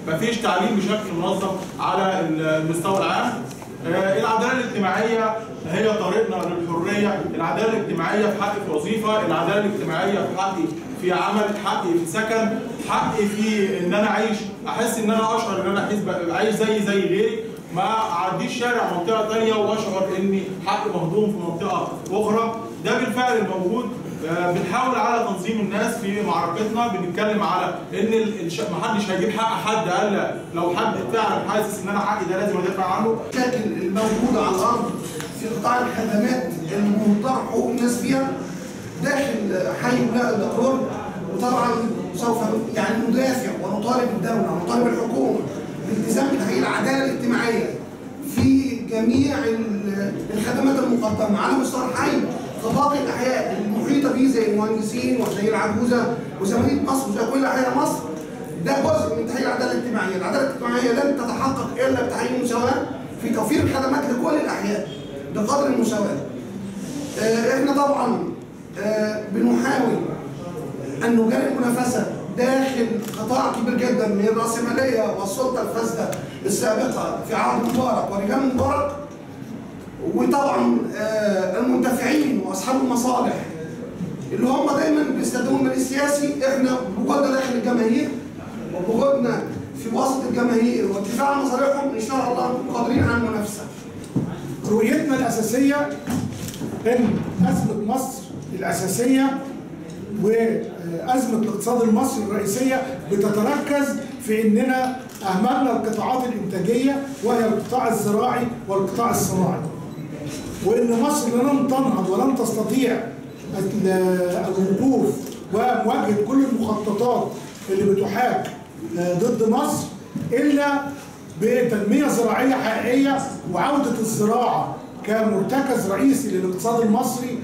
مفيش تعليم بشكل منظم على المستوى العام آه، العداله الاجتماعيه هي طريقنا للحريه، العداله الاجتماعيه في حقي في وظيفه، العداله الاجتماعيه في حقي في عمل، حقي في سكن، حقي في ان انا اعيش احس ان انا اشعر ان انا احس ب- عايش زي زي غيري، ما اعديش شارع منطقه ثانيه واشعر اني حقي مهضوم في منطقه اخرى، ده بالفعل موجود آه، بنحاول على تنظيم الناس في معركتنا بنتكلم على ان ال- الش- محدش هيجيب حق حد الا لو حد فعلا حاسس ان انا حقي ده لازم ادافع عنه المشاكل الموجودة على الأرض في قطاع الخدمات المهدر حقوق الناس فيها داخل حي ولاء الدكتور وطبعا سوف يعني ندافع ونطالب الدولة ونطالب الحكومة بالالتزام بتحقيق العدالة الاجتماعية في جميع ال- الخدمات المقدمة على مستوى الحي كباقي الأحياء المحيطة به زي المهندسين وزي العجوزة وزي مدينة مصر وزي كل أحياء مصر ده جزء من تحقيق العداله الاجتماعيه، العداله الاجتماعيه لن تتحقق الا بتحقيق المساواه في توفير الخدمات لكل الاحياء بقدر المساواه. آه، احنا طبعا آه، بنحاول ان نجرب منافسه داخل قطاع كبير جدا من الراسماليه والسلطه الفاسده السابقه في عهد مبارك ورجال مبارك وطبعا آه، المنتفعين واصحاب المصالح اللي هم دايما بيستخدموا المال السياسي احنا بوجودنا داخل الجماهير وبوجودنا في وسط الجماهير وارتفاع مصالحهم ان شاء الله قادرين على المنافسه. رؤيتنا الأساسية إن أزمة مصر الأساسية وأزمة الاقتصاد المصري الرئيسية بتتركز في إننا أهملنا القطاعات الإنتاجية وهي القطاع الزراعي والقطاع الصناعي. وإن مصر لن تنهض ولن تستطيع ال- الوقوف ومواجهة كل المخططات اللي بتحاك آه، ضد مصر إلا بتنمية زراعية حقيقية وعودة الزراعة كمرتكز رئيسي للاقتصاد المصري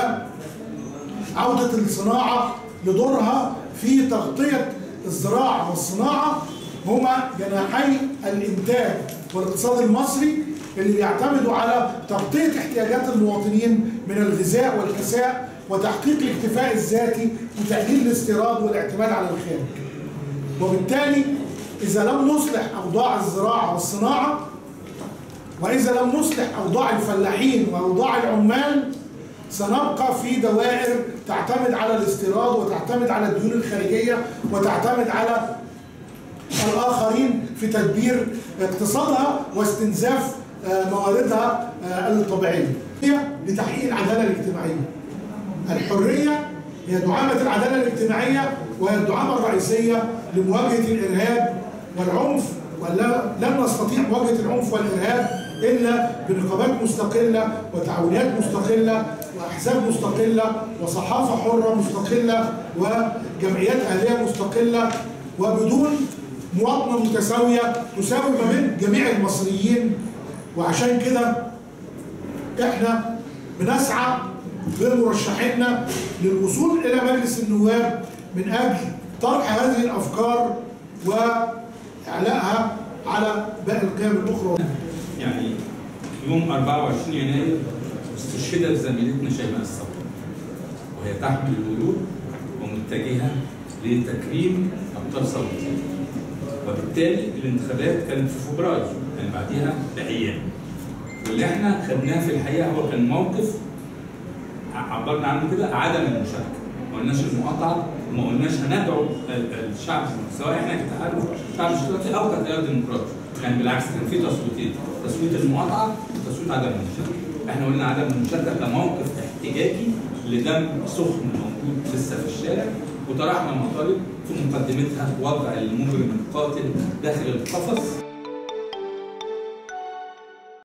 وعودة الصناعة لدورها في تغطية الزراعة والصناعة هما جناحي الإنتاج والاقتصاد المصري اللي بيعتمدوا على تغطية احتياجات المواطنين من الغذاء والكساء وتحقيق الاكتفاء الذاتي وتقليل الاستيراد والاعتماد على الخارج. وبالتالي إذا لم نصلح أوضاع الزراعة والصناعة وإذا لم نصلح أوضاع الفلاحين وأوضاع العمال سنبقى في دوائر تعتمد على الاستيراد وتعتمد على الديون الخارجية وتعتمد على الآخرين في تدبير اقتصادها واستنزاف آه، مواردها آه، الطبيعية هي لتحقيق العدالة الاجتماعية الحرية هي دعامة العدالة الاجتماعية وهي الدعامة الرئيسية لمواجهة الإرهاب والعنف ولا لن نستطيع مواجهة العنف والإرهاب إلا بنقابات مستقلة وتعاونيات مستقلة وأحزاب مستقلة وصحافة حرة مستقلة وجمعيات أهلية مستقلة وبدون مواطنة متساوية تساوي ما بين جميع المصريين وعشان كده احنا بنسعى بمرشحينا للوصول الى مجلس النواب من اجل طرح هذه الافكار واعلائها على باقي القيم الاخرى يعني يوم 24 يناير استشهدت زميلتنا شيماء الصبري وهي تحمل الورود ومتجهه لتكريم ابطال صوتي وبالتالي الانتخابات كانت في فبراير يعني بعديها بايام واللي احنا خدناه في الحقيقه هو كان موقف عبرنا عنه كده عدم المشاركه ما قلناش المقاطعه وما قلناش هندعو ال- الشعب سواء احنا كتحالف شعب اشتراكي او كتيار ديمقراطي يعني بالعكس كان في تصويتين تصويت المقاطعه وتصويت عدم المشاركه احنا قلنا عدم المشاركه كموقف احتجاجي لدم سخن موجود لسه في الشارع وطرحنا مطالب في مقدمتها وضع المجرم القاتل داخل القفص